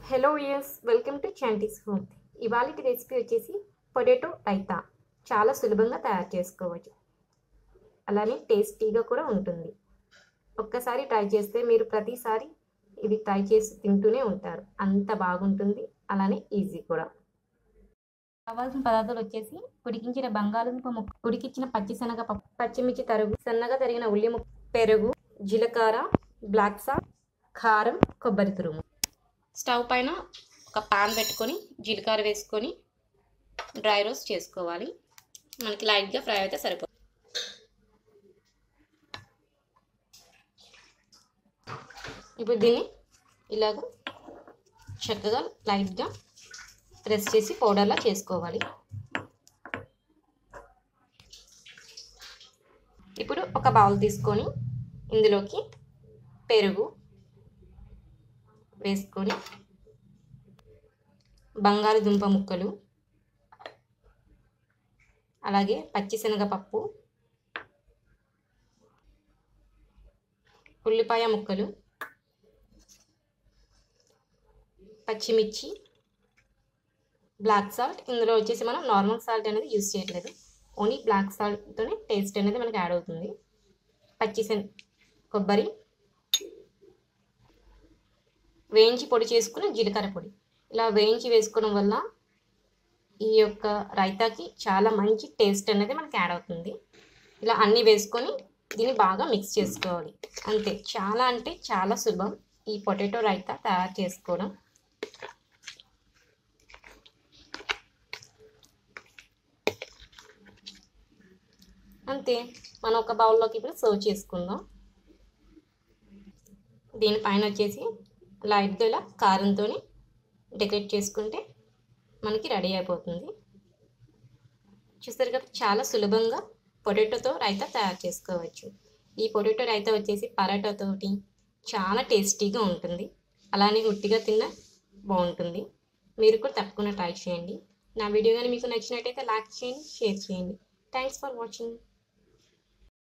hello years welcome to Chantis home ఇవాళ recipe వచ్చేసి potato raita చాలా సులభంగా తయారు చేసుకోవచ్చు అలానే టేస్టీగా కూడా ఉంటుంది ఒక్కసారి ట్రై చేస్తే మీరు ప్రతిసారి ఇది ట్రై చేసి తింటూనే ఉంటారు అంత బాగుంటుంది అలానే ఈజీ కూడా కావాల్సిన పదార్థాలు వచ్చేసి ఉడికించిన బంగాళదుంప ముక్క ఉడికించిన పచ్చిశనగ పప్పు పచ్చిమిర్చి తరుగు సన్నగా తరిగిన ఉల్లి ముక్క పెరుగు జీలకర్ర బ్లాక్ సాల్ట్ కారం కొబ్బరి తురుము స్టవ్ పైన ఒక పాన్ పెట్టుకొని జీలకర్ర వేసుకొని డ్రై రోస్ట్ చేసుకోవాలి మనకి లైట్గా ఫ్రై అయితే సరిపోతుంది ఇప్పుడు దీన్ని ఇలాగ చక్కగా లైట్గా ప్రెస్ చేసి పౌడర్లా చేసుకోవాలి ఇప్పుడు ఒక బౌల్ తీసుకొని ఇందులోకి పెరుగు వేసుకొని బంగాళదుంప ముక్కలు అలాగే పచ్చిశనగపప్పు ఉల్లిపాయ ముక్కలు పచ్చిమిర్చి బ్లాక్ సాల్ట్ ఇందులో వచ్చేసి మనం నార్మల్ సాల్ట్ అనేది యూజ్ చేయట్లేదు ఓన్లీ బ్లాక్ సాల్ట్తోనే టేస్ట్ అనేది మనకి యాడ్ అవుతుంది పచ్చిశన కొబ్బరి వేయించి పొడి చేసుకున్న జీలకర్ర పొడి ఇలా వేయించి వేసుకోవడం వల్ల ఈ యొక్క రైతాకి చాలా మంచి టేస్ట్ అనేది మనకి యాడ్ అవుతుంది ఇలా అన్నీ వేసుకొని దీన్ని బాగా మిక్స్ చేసుకోవాలి అంతే చాలా అంటే చాలా సులభం ఈ పొటాటో రైతా తయారు చేసుకోవడం అంతే మనం ఒక బౌల్లోకి ఇప్పుడు సర్వ్ చేసుకుందాం దీనిపైన వచ్చేసి లైట్గా ఇలా కారంతో డెకరేట్ చేసుకుంటే మనకి రెడీ అయిపోతుంది చూస్తారు కదా చాలా సులభంగా పొటాటోతో రైతా తయారు చేసుకోవచ్చు ఈ పొటాటో రైతా వచ్చేసి పరాటాతోటి చాలా టేస్టీగా ఉంటుంది అలానే ఉట్టిగా తిన్న బాగుంటుంది మీరు కూడా తప్పకుండా ట్రై చేయండి నా వీడియో కానీ మీకు నచ్చినట్టయితే లైక్ చేయండి షేర్ చేయండి థ్యాంక్స్ ఫర్ వాచింగ్